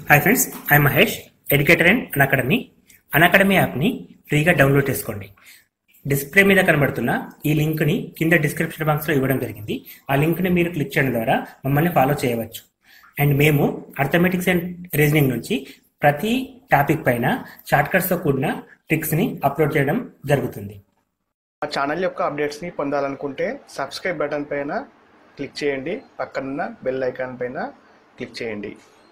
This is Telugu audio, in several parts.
hi friends I Mahesh educator and academy academy యాప్ని ఫ్రీగా డౌన్లోడ్ చేసుకోండి డిస్ప్లే మీద కనబడుతున్న ఈ లింక్ని కింద డిస్క్రిప్షన్ బాక్స్లో ఇవ్వడం జరిగింది ఆ లింక్ని మీరు క్లిక్ చేయడం ద్వారా మమ్మల్ని ఫాలో చేయవచ్చు అండ్ మేము అర్థమెటిక్స్ అండ్ రీజనింగ్ నుంచి ప్రతి టాపిక్ పైన షార్ట్కట్స్తో కూడిన ట్రిక్స్ని అప్లోడ్ చేయడం జరుగుతుంది మా ఛానల్ యొక్క అప్డేట్స్ని పొందాలనుకుంటే సబ్స్క్రైబ్ బటన్ పైన క్లిక్ చేయండి పక్కనున్న బెల్ ఐకాన్ పైన క్లిక్ చేయండి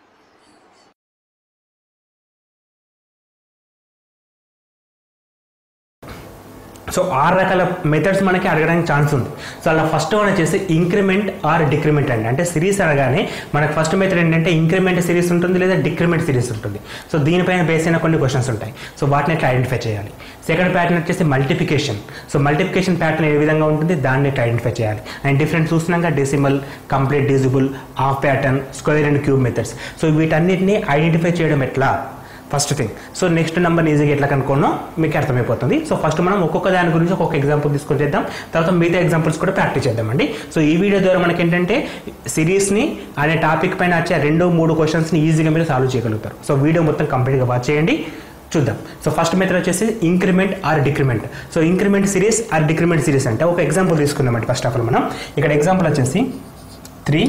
సో ఆరు రకాల మెథడ్స్ మనకి అడగడానికి ఛాన్స్ ఉంది సో అలా ఫస్ట్ వన్ వచ్చేసి ఇంక్రిమెంట్ ఆర్ డిక్రిమెంట్ అండి అంటే సిరీస్ అనగానే మనకు ఫస్ట్ మెథడ్ ఏంటంటే ఇంక్రిమెంట్ సిరీస్ ఉంటుంది లేదా డిక్రిమెంట్ సిరీస్ ఉంటుంది సో దీనిపైన బేస్ అయిన కొన్ని క్వశ్చన్స్ ఉంటాయి సో వాటిని ఎట్లా ఐడెంటిఫై చేయాలి సెకండ్ ప్యాటర్న్ వచ్చేసి మల్టిఫికేషన్ సో మల్టిఫికేషన్ ప్యాటర్న్ ఏ విధంగా ఉంటుంది దాన్ని ఎట్లా ఐడెంటిఫై చేయాలి అండ్ డిఫరెంట్ చూసినాక decimal complete divisible half pattern square and cube methods so వీటన్నిటిని ఐడెంటిఫై చేయడం ఎట్లా first thing so next number ఈజీగా ఎట్లా కనుక్కున్నో మీకు అర్థమైపోతుంది సో ఫస్ట్ మనం ఒక్కొక్క దాని గురించి ఒక్కొక్క ఎగ్జాంపుల్ తీసుకొని చేద్దాం తర్వాత మిగతా ఎగ్జాంపుల్స్ కూడా ప్రాక్టీస్ చేద్దామండి సో ఈ వీడియో ద్వారా మనకి ఏంటంటే సిరీస్ని అనే టాపిక్ పైన వచ్చే రెండు మూడు క్వశ్చన్స్ని ఈజీగా మీరు సాల్వ్ చేయగలుగుతారు సో వీడియో మొత్తం కంప్లీట్గా వాచ్ చేయండి చూద్దాం సో ఫస్ట్ మెథడ్ వచ్చేసి increment or decrement so increment series or decrement series అంటే ఒక ఎగ్జాంపుల్ తీసుకుందామండి ఫస్ట్ ఆఫ్ ఆల్ మనం ఇక్కడ ఎగ్జాంపుల్ వచ్చేసి three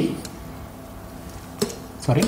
sorry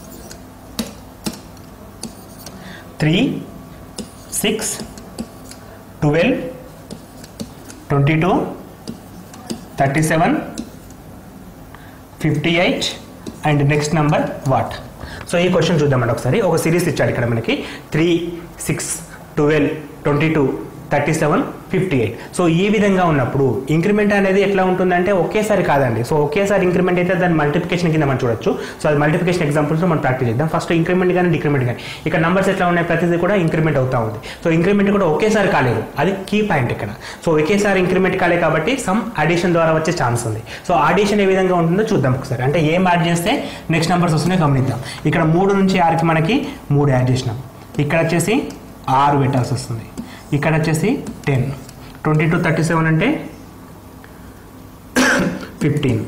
three six twelve twenty two thirty seven fifty eight and next number what so ఈ క్వశ్చన్ చూద్దామండి ఒకసారి ఒక సిరీస్ ఇచ్చాడు ఇక్కడ మనకి three six twelve twenty two thirty seven fifty eight so ఈ విధంగా ఉన్నప్పుడు ఇంక్రిమెంట్ అనేది ఎట్లా ఉంటుందంటే ఒకేసారి కాదండి సో ఒకేసారి ఇంక్రిమెంట్ అయితే దాని మల్టిప్లికేషన్ కింద మనం చూడొచ్చు సో అది మల్టిప్లికేషన్ ఎగ్జాంపుల్స్ మనం ప్రాక్టీస్ చేద్దాం ఫస్ట్ ఇంక్రిమెంట్ కానీ డిక్రిమెంట్ కానీ ఇక్కడ నంబర్స్ ఎట్లా ఉన్నాయి ప్రతిదీ కూడా ఇంక్రిమెంట్ అవుతా ఉంది సో ఇంక్రిమెంట్ కూడా ఒకేసారి కాలేదు అది కీ పాయింట్ ఇక్కడ సో ఒకేసారి ఇంక్రిమెంట్ కాలే కాబట్టి సమ్ అడిషన్ ద్వారా వచ్చే ఛాన్స్ ఉంది సో అడిషన్ ఏ విధంగా ఉంటుందో చూద్దాం ఒకసారి అంటే ఏం యాడ్ చేస్తే నెక్స్ట్ నెంబర్స్ వస్తున్నాయి గమనిద్దాం ఇక్కడ మూడు నుంచి ఆరుకి మనకి మూడు యాడ్ చేసినాం ఇక్కడ వచ్చేసి ఆరు పెట్టాల్సి వస్తుంది ఇక్కడ వచ్చేసి ten twenty two thirty seven అంటే fifteen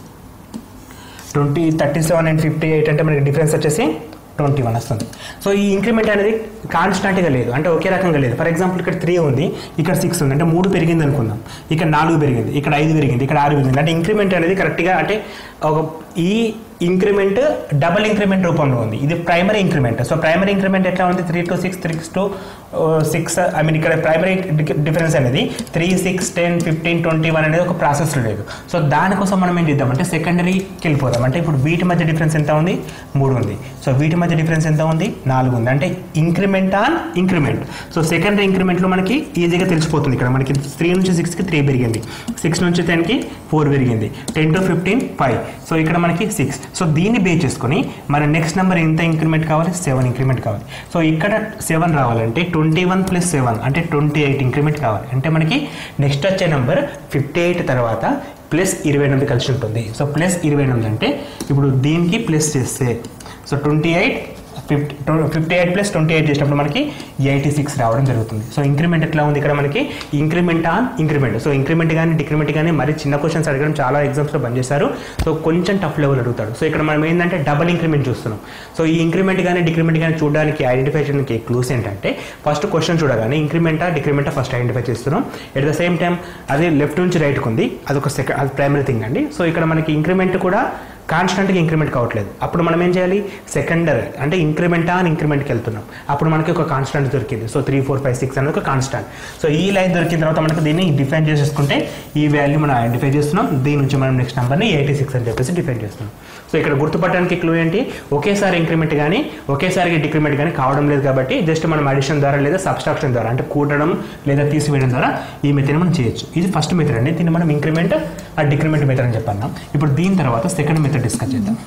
twenty thirty seven and fifty eight అంటే మనకి డిఫరెన్స్ వచ్చేసి ట్వంటీ వన్ వస్తుంది సో ఈ ఇంక్రిమెంట్ అనేది కాన్స్టాంట్గా లేదు అంటే ఒకే రకంగా లేదు ఫర్ ఎగ్జాంపుల్ ఇక్కడ త్రీ ఉంది ఇక్కడ సిక్స్ ఉంది అంటే మూడు పెరిగింది అనుకుందాం ఇక్కడ నాలుగు పెరిగింది ఇక్కడ ఐదు పెరిగింది ఇక్కడ ఆరు పెరిగింది అంటే ఇంక్రిమెంట్ అనేది కరెక్ట్గా అంటే ఒక ఈ ఇంక్రిమెంట్ డబుల్ ఇంక్రిమెంట్ రూపంలో ఉంది ఇది primary increment so primary increment ఎట్లా ఉంది three to six three to six I mean ఇక్కడ ప్రైమరీ డిఫరెన్స్ అనేది three six ten fifteen twenty one అనేది ఒక ప్రాసెస్లో లేదు సో దానికోసం మనం ఏం చేద్దామంటే సెకండరీకి వెళ్ళిపోదాం అంటే ఇప్పుడు వీటి మధ్య డిఫరెన్స్ ఎంత ఉంది మూడు ఉంది సో వీటి మధ్య డిఫరెన్స్ ఎంత ఉంది నాలుగు ఉంది అంటే increment on increment so secondary ఇంక్రిమెంట్లో మనకి ఈజీగా తెలిసిపోతుంది ఇక్కడ మనకి త్రీ నుంచి సిక్స్కి త్రీ పెరిగింది సిక్స్ నుంచి టెన్కి ఫోర్ పెరిగింది ten to fifteen five so ఇక్కడ మనకి సిక్స్ సో దీన్ని బేస్ చేసుకొని మన నెక్స్ట్ నెంబర్ ఎంత ఇంక్రిమెంట్ కావాలి సెవెన్ ఇంక్రిమెంట్ కావాలి సో ఇక్కడ సెవెన్ రావాలంటే ట్వంటీ వన్ ప్లస్ సెవెన్ అంటే ట్వంటీ ఎయిట్ ఇంక్రిమెంట్ కావాలి అంటే మనకి నెక్స్ట్ వచ్చే నెంబర్ ఫిఫ్టీ ఎయిట్ తర్వాత ప్లస్ ఇరవై ఎనిమిది కలిసి ఉంటుంది సో ప్లస్ ఇరవై ఎనిమిది అంటే ఇప్పుడు దీనికి ప్లస్ చేస్తే so twenty eight fifty fifty eight plus twenty eight చేసినప్పుడు మనకి ఎయిటీ సిక్స్ రావడం జరుగుతుంది సో ఇంక్రిమెంట్ ఎట్లా ఉంది ఇక్కడ మనకి increment on increment so increment కానీ డిక్రిమెంట్ కానీ మరి చిన్న క్వశ్చన్స్ అడగడం చాలా ఎగ్జామ్స్లో బంద్ చేశారు సో కొంచెం టఫ్ లెవెల్ అడుగుతాడు సో ఇక్కడ మనం ఏంటంటే డబల్ ఇంక్రిమెంట్ చూస్తున్నాం సో ఈ ఇంక్రిమెంట్ కానీ డిక్రిమెంట్ కానీ చూడడానికి ఐడెంటిఫై చేయడానికి క్లూస్ ఏంటంటే ఫస్ట్ క్వశ్చన్ చూడగానే ఇంక్రిమెంటా డిక్రిమెంటా ఫస్ట్ ఐడెంటిఫై చేస్తున్నాం ఎట్ ద సేమ్ టైం అది లెఫ్ట్ నుంచి రైట్కి ఉంది అదొక సెకండ్ అది ప్రైమరీ థింగ్ అండి సో ఇక్కడ మనకి ఇంక్రిమెంట్ కూడా కాన్స్టెంట్గా ఇంక్రిమెంట్ కావట్లేదు అప్పుడు మనం ఏం చేయాలి సెకండరీ అంటే ఇంక్రిమెంట్ ఆన్ ఇంక్రిమెంట్కి వెళ్తున్నాం అప్పుడు మనకి ఒక కాన్స్టాంట్ దొరికింది so three four five six అనేది ఒక కాన్స్టాంట్ సో ఈ లైన్ దొరికిన తర్వాత మనకు దీన్ని డిఫైన్ చేసేసుకుంటే ఈ వాల్యూ మనం ఐడెంటిఫై చేస్తున్నాం దీని నుంచి మనం నెక్స్ట్ నెంబర్ని ఎయిటీ సిక్స్ అని చెప్పేసి డిఫైన్ చేస్తున్నాం సో ఇక్కడ గుర్తుపట్టడానికి క్లూ ఏంటి ఒకేసారి ఇంక్రిమెంట్ కానీ ఒకేసారి డిక్రిమెంట్ కానీ కావడం లేదు కాబట్టి జస్ట్ మనం అడిషన్ ద్వారా లేదా సబ్స్ట్రాక్షన్ ద్వారా అంటే కూడడం లేదా తీసివేయడం ద్వారా ఈ మెథడ్ మనం చేయొచ్చు ఇది ఫస్ట్ మెథడ్ అండి దీన్ని మనం ఇంక్రిమెంట్ ఆ డిక్రిమెంట్ మెథడ్ అని చెప్పన్నాం ఇప్పుడు దీని తర్వాత సెకండ్ మెథడ్ డిస్కస్ చేద్దాం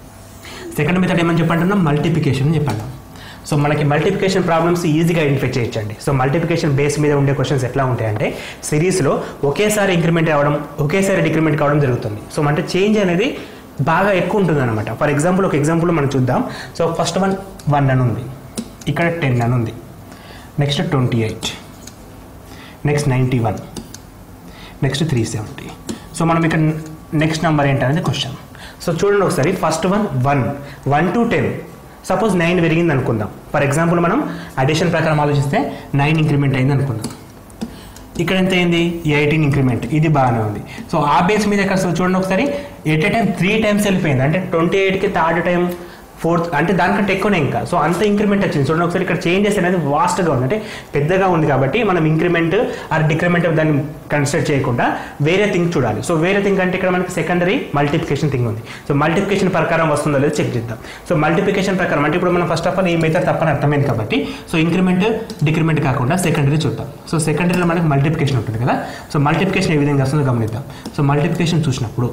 సెకండ్ మెథడ్ ఏమని చెప్పంటున్నాం మల్టిప్లికేషన్ అని చెప్పన్నాం సో మనకి మల్టిప్లికేషన్ ప్రాబ్లమ్స్ ఈజీగా ఐడెంటిఫై చేయొచ్చండి సో మల్టిప్లికేషన్ బేస్ మీద ఉండే క్వశ్చన్స్ ఎట్లా ఉంటాయంటే సిరీస్లో ఒకేసారి ఇంక్రిమెంట్ అవ్వడం ఒకేసారి డిక్రిమెంట్ కావడం జరుగుతుంది సో అంటే చేంజ్ అనేది బాగా ఎక్కువ ఉంటుంది అనమాట ఫర్ ఎగ్జాంపుల్ ఒక ఎగ్జాంపుల్ మనం చూద్దాం సో ఫస్ట్ వన్ వన్ అని ఉంది ఇక్కడ టెన్ అని ఉంది next twenty eight next ninety one next three seventy so మనం ఇక్కడ నెక్స్ట్ నెంబర్ ఏంటనేది క్వశ్చన్ సో చూడండి ఒకసారి first one one one two ten suppose nine పెరిగింది అనుకుందాం ఫర్ ఎగ్జాంపుల్ మనం అడిషన్ ప్రకారం ఆలోచిస్తే నైన్ ఇంక్రిమెంట్ అయింది అనుకుందాం ఇక్కడ ఎంత అయింది ఎయిటీన్ ఇంక్రిమెంట్ ఇది బాగానే ఉంది సో ఆ బేస్ మీద ఇక్కడ చూడండి ఒకసారి at a time three times వెళ్ళిపోయింది అంటే ట్వంటీ ఎయిట్కి థర్డ్ టైం ఫోర్త్ అంటే దానికంటే ఎక్కువనే ఇంకా సో అంత ఇంక్రిమెంట్ వచ్చింది చూడండి ఒకసారి ఇక్కడ చేంజెస్ అనేది వాస్ట్గా ఉంది అంటే పెద్దగా ఉంది కాబట్టి మనం ఇంక్రిమెంట్ ఆర్ డిక్రిమెంట్ దాన్ని కన్సిడర్ చేయకుండా వేరే థింగ్ చూడాలి సో వేరే థింగ్ అంటే ఇక్కడ మనకి సెకండరీ మల్టిప్లికేషన్ థింగ్ ఉంది సో మల్టిప్లికేషన్ ప్రకారం వస్తుందో లేదో చెక్ చేద్దాం సో మల్టిప్లికేషన్ ప్రకారం అంటే ఇప్పుడు మనం ఫస్ట్ ఆఫ్ ఆల్ ఈ మెథడ్ తప్పని అర్థమైంది కాబట్టి సో ఇంక్రిమెంట్ డిక్రిమెంట్ కాకుండా సెకండరీ చూద్దాం సో సెకండరీలో మనకి మల్టిప్లికేషన్ ఉంటుంది కదా సో మల్టిప్లికేషన్ ఏ విధంగా వస్తుందో గమనిద్దాం సో మల్టిప్లికేషన్ చూసినప్పుడు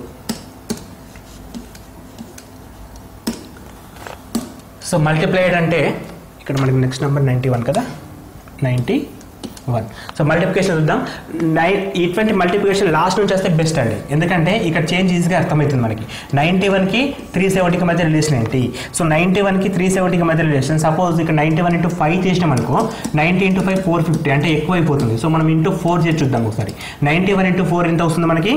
సో మల్టిప్లైడ్ అంటే ఇక్కడ మనకి నెక్స్ట్ నెంబర్ నైంటీ వన్ కదా నైంటీ వన్ సో మల్టిప్లికేషన్ చూద్దాం నైన్ ఇటువంటి మల్టిప్లికేషన్ లాస్ట్ నుంచి వస్తే బెస్ట్ అండి ఎందుకంటే ఇక్కడ చేంజ్ ఈజీగా అర్థమవుతుంది మనకి నైంటీ వన్కి త్రీ సెవెంటీకి మధ్య రిలేషన్ ఏంటి సో నైంటీ వన్కి త్రీ సెవెంటీకి మధ్య రిలేషన్ సపోజ్ ఇక్కడ నైంటీ వన్ ఇంటూ ఫైవ్ చేసినాం అనుకో ninety into five four fifty అంటే ఎక్కువ అయిపోతుంది సో మనం ఇంటూ ఫోర్ చేసి చూద్దాం ఒకసారి నైంటీ వన్ ఇంటూ ఫోర్ ఎంత వస్తుంది మనకి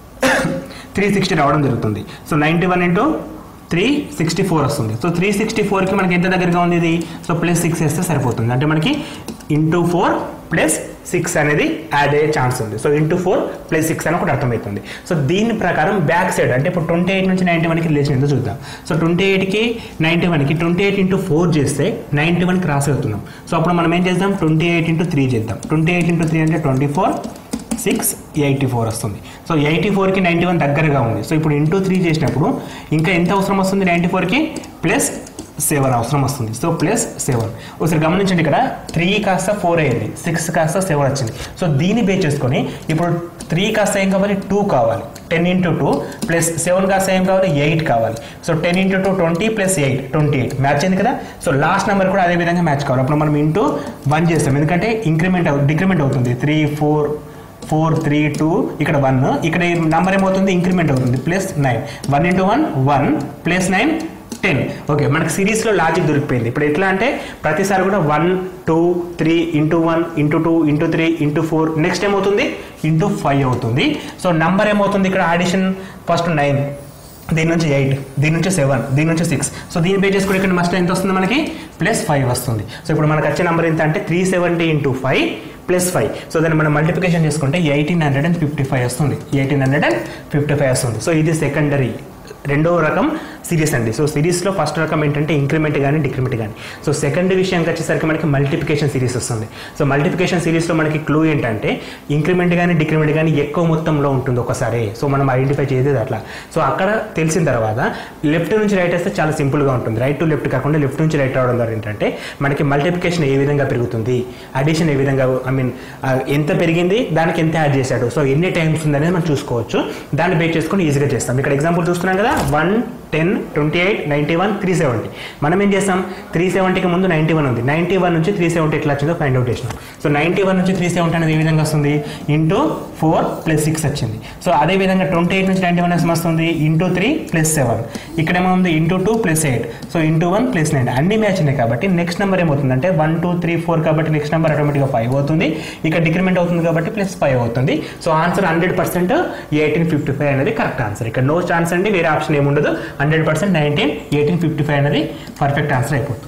త్రీ సిక్స్టీ రావడం జరుగుతుంది so ninety one into three sixty four వస్తుంది సో త్రీ సిక్స్టీ ఫోర్కి మనకి ఎంత దగ్గరగా ఉంది ఇది సో ప్లస్ సిక్స్ వేస్తే సరిపోతుంది అంటే మనకి ఇంటూ ఫోర్ ప్లస్ సిక్స్ అనేది యాడ్ అయ్యే ఛాన్స్ ఉంది so into four plus six అని ఒకటి అర్థమవుతుంది సో దీని ప్రకారం బ్యాక్ సైడ్ అంటే ఇప్పుడు ట్వంటీ ఎయిట్ నుంచి నైంటీ వన్కి రిలేషన్ ఏంటో చూద్దాం సో ట్వంటీ ఎయిట్కి నైంటీ వన్కి ట్వంటీ ఎయిట్ ఇంటూ ఫోర్ చేస్తే నైంటీ వన్ క్రాస్ అవుతున్నాం సో అప్పుడు మనం ఏం చేద్దాం ట్వంటీ ఎయిట్ ఇంటూ త్రీ చేద్దాం ట్వంటీ ఎయిట్ ఇంటూ త్రీ అంటే twenty four six eighty four వస్తుంది సో ఎయిటీ ఫోర్కి నైంటీ వన్ దగ్గరగా ఉంది సో ఇప్పుడు ఇంటూ త్రీ చేసినప్పుడు ఇంకా ఎంత అవసరం వస్తుంది నైంటీ ఫోర్కి ప్లస్ సెవెన్ అవసరం వస్తుంది సో ప్లస్ సెవెన్ ఒకసారి గమనించండి ఇక్కడ త్రీ కాస్త ఫోర్ అయ్యింది సిక్స్ కాస్త సెవెన్ వచ్చింది సో దీన్ని బేస్ చేసుకొని ఇప్పుడు త్రీ కాస్త ఏం కావాలి టూ కావాలి ten into two plus seven కాస్త ఏం కావాలి ఎయిట్ కావాలి so ten into two twenty plus eight twenty eight match అయింది కదా సో లాస్ట్ నెంబర్ కూడా అదే విధంగా మ్యాచ్ కావాలి అప్పుడు మనం ఇంటూ వన్ చేస్తాం ఎందుకంటే ఇంక్రిమెంట్ డిక్రిమెంట్ అవుతుంది three four four three two ఇక్కడ వన్ ఇక్కడ నంబర్ ఏమవుతుంది ఇంక్రిమెంట్ అవుతుంది plus nine one into one one plus nine ten okay మనకి సిరీస్లో లాజిక్ దొరికిపోయింది ఇప్పుడు ఎట్లా అంటే ప్రతిసారి కూడా one two three into one into two into three into four next ఏమవుతుంది ఇంటూ ఫైవ్ అవుతుంది సో నంబర్ ఏమవుతుంది ఇక్కడ ఆడిషన్ ఫస్ట్ నైన్ దీని నుంచి ఎయిట్ దీని నుంచి సెవెన్ దీని నుంచి సిక్స్ సో దీని బేస్ చేసుకుని ఇక్కడ మస్ట్ ఎంత వస్తుంది మనకి ప్లస్ ఫైవ్ వస్తుంది సో ఇప్పుడు మనకు వచ్చే నెంబర్ ఎంత అంటే three seventy into five plus five so దాన్ని మనం మల్టిప్లికేషన్ చేసుకుంటే eighteen hundred and fifty five వస్తుంది eighteen hundred and fifty five వస్తుంది సో ఇది సెకండరీ రెండో రకం సిరీస్ అండి సో సిరీస్లో ఫస్ట్ రకం ఏంటంటే ఇంక్రిమెంట్ కానీ డిక్రిమెంట్ కానీ సో సెకండ్ విషయానికి వచ్చేసరికి మనకి మల్టిప్లికేషన్ సిరీస్ వస్తుంది సో మల్టిప్లికేషన్ సిరీస్లో మనకి క్లూ ఏంటంటే ఇంక్రిమెంట్ కానీ డిక్రిమెంట్ కానీ ఎక్కువ మొత్తంలో ఉంటుంది ఒకసారి సో మనం ఐడెంటిఫై చేసేది అట్లా సో అక్కడ తెలిసిన తర్వాత లెఫ్ట్ నుంచి రైట్ వేస్తే చాలా సింపుల్గా ఉంటుంది రైట్ టు లెఫ్ట్ కాకుండా లెఫ్ట్ నుంచి రైట్ రావడం ద్వారా ఏంటంటే మనకి మల్టిప్లికేషన్ ఏ విధంగా పెరుగుతుంది అడిషన్ ఏ విధంగా ఐ మీన్ ఎంత పెరిగింది దానికి ఎంత యాడ్ చేశాడు సో ఎన్ని టైమ్స్ ఉందనేది మనం చూసుకోవచ్చు దాన్ని బేస్ చేసుకొని ఈజీగా చేస్తాం ఇక్కడ ఎగ్జాంపుల్ చూస్తున్నాం కదా one ten twenty eight ninety one three seventy మనం ఏం చేస్తాం త్రీ సెవెంటీకి ముందు నైంటీ వన్ ఉంది నైంటీ వన్ నుంచి త్రీ సెవెంటీ ఎట్లా వచ్చిందో ఫైండ్ అవుట్ చేసినాం సో నైంటీ వన్ నుంచి త్రీ సెవెంటీ అనేది ఏ విధంగా వస్తుంది ఇంటూ ఫోర్ ప్లస్ సిక్స్ వచ్చింది సో అదే విధంగా ట్వంటీ ఎయిట్ నుంచి నైంటీ వన్ వస్తుంది ఇంటూ త్రీ ప్లస్ సెవెన్ ఇక్కడ ఏమవుతుంది into two plus eight so into one plus nine అన్ని మ్యాచ్ ఉన్నాయి కాబట్టి నెక్స్ట్ నెంబర్ ఏమవుతుంది అంటే వన్ టూ త్రీ ఫోర్ కాబట్టి నెక్స్ట్ నెంబర్ ఆటోమేటిక్గా ఫైవ్ అవుతుంది ఇక్కడ డిక్రిమెంట్ అవుతుంది కాబట్టి ప్లస్ ఫైవ్ అవుతుంది so answer hundred percent eighteen fifty five అనేది కరెక్ట్ ఆన్సర్ ఇక్కడ నో ఛాన్స్ అండి వేరే ఆప్షన్ ఏముండదు hundred percent nineteen eighteen fifty five అనేది పర్ఫెక్ట్ ఆన్సర్ అయిపోతుంది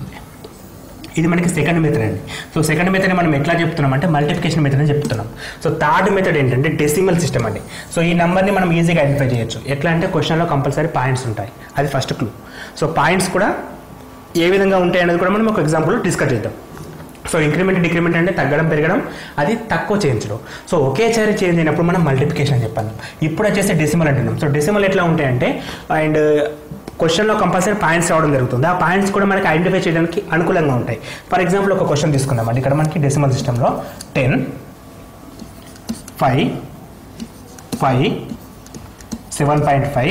ఇది మనకి సెకండ్ మెథడ్ అండి సో సెకండ్ మెథడ్ మనం ఎట్లా చెప్తున్నాం అంటే మల్టిప్లికేషన్ మెథడ్ అని చెప్తున్నాం సో థర్డ్ మెథడ్ ఏంటంటే డెసిమల్ సిస్టమ్ అండి సో ఈ నెంబర్ని మనం ఈజీగా ఐడెంటిఫై చేయొచ్చు ఎట్లా అంటే క్వశ్చన్లో కంపల్సరీ పాయింట్స్ ఉంటాయి అది ఫస్ట్ క్లూ సో పాయింట్స్ కూడా ఏ విధంగా ఉంటాయి అనేది కూడా మనం ఒక ఎగ్జాంపుల్ డిస్కస్ చేద్దాం సో ఇంక్రిమెంట్ డిక్రిమెంట్ అంటే తగ్గడం పెరగడం అది తక్కువ చేయించడం సో ఒకేసారి చేంజ్ అయినప్పుడు మనం మల్టిప్లికేషన్ చెప్పాను ఇప్పుడు వచ్చేసి డెసిమల్ అంటున్నాం సో డెసిమల్ ఎట్లా ఉంటాయంటే అండ్ క్వశ్చన్లో కంపల్సరీ పాయింట్స్ రావడం జరుగుతుంది ఆ పాయింట్స్ కూడా మనకి ఐడెంటిఫై చేయడానికి అనుకూలంగా ఉంటాయి ఫర్ ఎగ్జాంపుల్ ఒక క్వశ్చన్ తీసుకుందాం అండి ఇక్కడ మనకి డెసిమల్ సిస్టంలో ten five five seven point five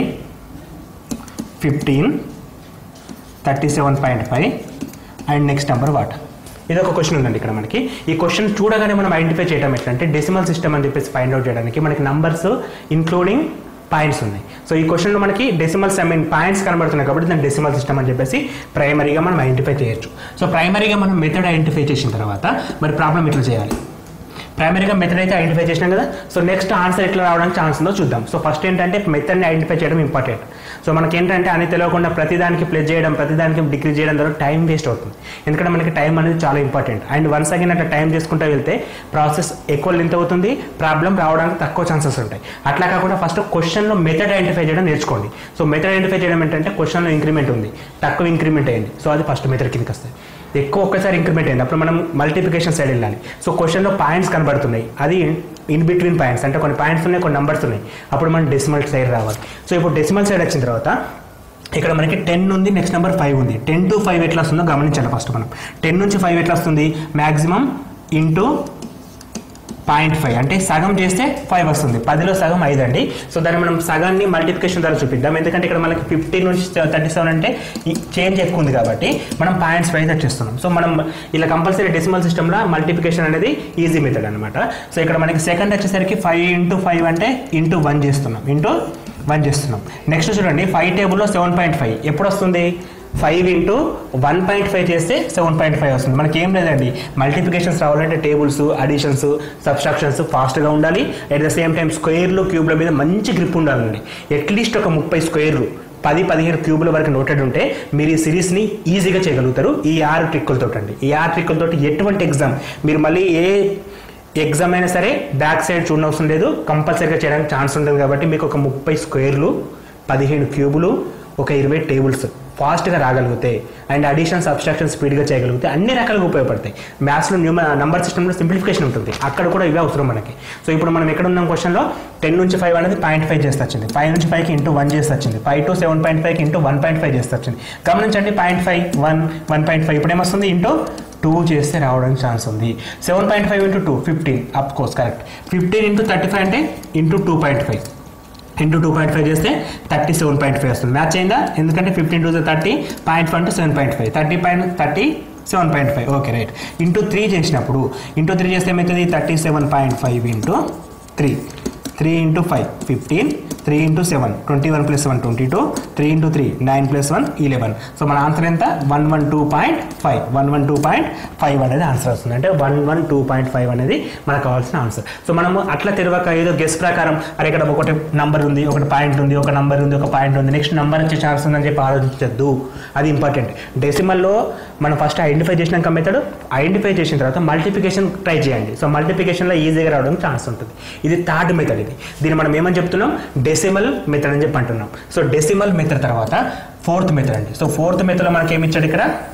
fifteen thirty seven point five and next number what ఇది ఒక క్వశ్చన్ ఉందండి ఇక్కడ మనకి ఈ క్వశ్చన్ చూడగానే మనం ఐడెంటిఫై చేయడం ఎట్లా అంటే డెసిమల్ సిస్టమ్ అని చెప్పేసి ఫైండ్ అవుట్ చేయడానికి మనకి నంబర్స్ ఇంక్లూడింగ్ పాయింట్స్ ఉన్నాయి సో ఈ క్వశ్చన్లో మనకి డెసిమల్స్ ఐ మీన్ పాయింట్స్ కనబడుతున్నాయి కాబట్టి దాన్ని డెసిమల్ సిస్టమ్ అని చెప్పేసి ప్రైమరీగా మనం ఐడెంటిఫై చేయొచ్చు సో ప్రైమరీగా మనం మెథడ్ ఐడెంటిఫై చేసిన తర్వాత మరి ప్రాబ్లం ఎట్లా చేయాలి ప్రైమరీగా మెథడ్ అయితే ఐడెంటిఫై చేసినాం కదా సో నెక్స్ట్ ఆన్సర్ ఎట్లా రావడానికి ఛాన్స్ ఉందో చూద్దాం సో ఫస్ట్ ఏంటంటే మెథడ్ని ఐడెంటిఫై చేయడం ఇంపార్టెంట్ సో మనకి ఏంటంటే అని తెలియకుండా ప్రతిదానికి ప్లస్ చేయడం ప్రతిదానికి డిక్రీజ్ చేయడం ద్వారా టైం వేస్ట్ అవుతుంది ఎందుకంటే మనకి టైం అనేది చాలా ఇంపార్టెంట్ అండ్ వన్స్ అగైన్ అట్లా టైం చేసుకుంటూ వెళ్తే ప్రాసెస్ ఎక్కువ లెంత్ అవుతుంది ప్రాబ్లం రావడానికి తక్కువ ఛాన్సెస్ ఉంటాయి అట్లా కాకుండా ఫస్ట్ క్వశ్చన్లో మెథడ్ ఐడెంటిఫై చేయడం నేర్చుకోండి సో మెథడ్ ఐడెంటిఫై చేయడం ఏంటంటే క్వశ్చన్లో ఇంక్రిమెంట్ ఉంది తక్కువ ఇంక్రిమెంట్ అయింది సో అది ఫస్ట్ మెథడ్ కిందకి వస్తాయి ఎక్కువ ఒక్కసారి ఇంక్రిమెంట్ అయింది అప్పుడు మనం మల్టిప్లికేషన్ సైడ్ వెళ్ళాలి సో క్వశ్చన్లో పాయింట్స్ కనబడుతున్నాయి అది ఇన్ బిట్వీన్ పాయింట్స్ అంటే కొన్ని పాయింట్స్ ఉన్నాయి కొన్ని నంబర్స్ ఉన్నాయి అప్పుడు మనం డెసిమల్ సైడ్ రావాలి సో ఇప్పుడు డెసిమల్ సైడ్ వచ్చిన తర్వాత ఇక్కడ మనకి టెన్ ఉంది నెక్స్ట్ నెంబర్ ఫైవ్ ఉంది టెన్ టు ఫైవ్ ఎట్లా వస్తుందో గమనించాలి ఫస్ట్ మనం టెన్ నుంచి ఫైవ్ ఎట్లా వస్తుంది మ్యాక్సిమం ఇంటూ పాయింట్ ఫైవ్ అంటే సగం చేస్తే ఫైవ్ వస్తుంది పదిలో సగం ఐదు అండి సో దాన్ని మనం సగాన్ని మల్టిప్లికేషన్ ద్వారా చూపిద్దాం ఎందుకంటే ఇక్కడ మనకి ఫిఫ్టీన్ నుంచి థర్టీ సెవెన్ అంటే చేంజ్ ఎక్కువ ఉంది కాబట్టి మనం పాయింట్స్ వైజ్ చేస్తున్నాం సో మనం ఇలా కంపల్సరీ డెసిమల్ సిస్టమ్లో మల్టిప్లికేషన్ అనేది ఈజీ మెథడ్ అనమాట సో ఇక్కడ మనకి సెకండ్ వచ్చేసరికి ఫైవ్ ఇంటూ ఫైవ్ అంటే ఇంటూ వన్ చేస్తున్నాం ఇంటూ వన్ చేస్తున్నాం నెక్స్ట్ చూడండి ఫైవ్ టేబుల్లో సెవెన్ పాయింట్ ఫైవ్ ఎప్పుడు వస్తుంది five into one point five చేస్తే సెవెన్ పాయింట్ ఫైవ్ వస్తుంది మనకి ఏం లేదండి మల్టిప్లికేషన్స్ రావాలంటే టేబుల్స్ అడిషన్స్ సబ్స్ట్రాక్షన్స్ ఫాస్ట్గా ఉండాలి అట్ ద సేమ్ టైం స్క్వేర్లు క్యూబ్ల మీద మంచి గ్రిప్ ఉండాలండి అట్లీస్ట్ ఒక ముప్పై స్క్వేర్లు పది పదిహేను క్యూబుల వరకు నోటెడ్ ఉంటే మీరు ఈ సిరీస్ని ఈజీగా చేయగలుగుతారు ఈ ఆరు ట్రిక్కులతో అండి ఈ ఆరు ట్రిక్కులతో ఎటువంటి ఎగ్జామ్ మీరు మళ్ళీ ఏ ఎగ్జామ్ అయినా సరే బ్యాక్ సైడ్ చూడనవసరం లేదు కంపల్సరీగా చేయడానికి ఛాన్స్ ఉంటుంది కాబట్టి మీకు ఒక ముప్పై స్క్వేర్లు పదిహేను క్యూబులు ఒక ఇరవై టేబుల్స్ ఫాస్ట్గా రాగలిగితే అండ్ అడిషన్ సబ్స్ట్రాక్షన్ స్పీడ్గా చేయగలిగితే అన్ని రకాలుగా ఉపయోగపడతాయి మ్యాథ్స్లో న్యూ నంబర్ సిస్టంలో సింప్లిఫికేషన్ ఉంటుంది అక్కడ కూడా ఇవే అవసరం మనకి సో ఇప్పుడు మనం ఎక్కడ ఉన్నాం క్వశ్చన్లో టెన్ నుంచి ఫైవ్ అనేది పాయింట్ ఫైవ్ చేస్తే వచ్చింది ఫైవ్ నుంచి ఫైవ్కి ఇంటూ వన్ చేస్తే వచ్చింది ఫైవ్ టు సెవెన్ పాయింట్ ఫైవ్కి ఇంటూ వన్ పాయింట్ ఫైవ్ చేస్తే వచ్చింది గమనించండి point five one one point five ఇప్పుడు ఏమొస్తుంది ఇంటూ టూ చేస్తే రావడానికి ఛాన్స్ ఉంది seven point five into two fifteen of course correct fifteen into thirty five అంటే into two point five into two point five చేస్తే థర్టీ సెవెన్ పాయింట్ ఫైవ్ వస్తుంది మ్యాచ్ అయిందా ఎందుకంటే fifteen two thirty point one to seven point five thirty point thirty seven point five okay right into three చేసినప్పుడు ఇంటూ త్రీ చేస్తే ఏమవుతుంది thirty seven point five into three three into five fifteen three into seven twenty one plus one twenty two three into three nine plus one eleven so మన ఆన్సర్ ఎంత one one two point five one one two point five అనేది ఆన్సర్ వస్తుంది అంటే one one two point five అనేది మనకు కావాల్సిన ఆన్సర్ సో మనము అట్లా తిరగక ఏదో గెస్ ప్రకారం అరే ఇక్కడ ఒకటి నంబర్ ఉంది ఒకటి పాయింట్ ఉంది ఒక నంబర్ ఉంది ఒక పాయింట్ ఉంది నెక్స్ట్ నంబర్ వచ్చే ఛాన్స్ ఉందని చెప్పి ఆలోచించద్దు అది ఇంపార్టెంట్ డెసిమల్లో మనం ఫస్ట్ ఐడెంటిఫై చేసినాక మెథడ్ ఐడెంటిఫై చేసిన తర్వాత మల్టిప్లికేషన్ ట్రై చేయండి సో మల్టిప్లికేషన్లో ఈజీగా రావడానికి ఛాన్స్ ఉంటుంది ఇది థర్డ్ మెథడ్ ఇది దీన్ని మనం ఏమని చెప్తున్నాం డెసిమల్ మెథడ్ అని చెప్పి అంటున్నాం సో డెసిమల్ మెథడ్ తర్వాత ఫోర్త్ మెథడ్ అండి సో ఫోర్త్ మెథడ్లో మనకి ఏమి ఇచ్చాడు ఇక్కడ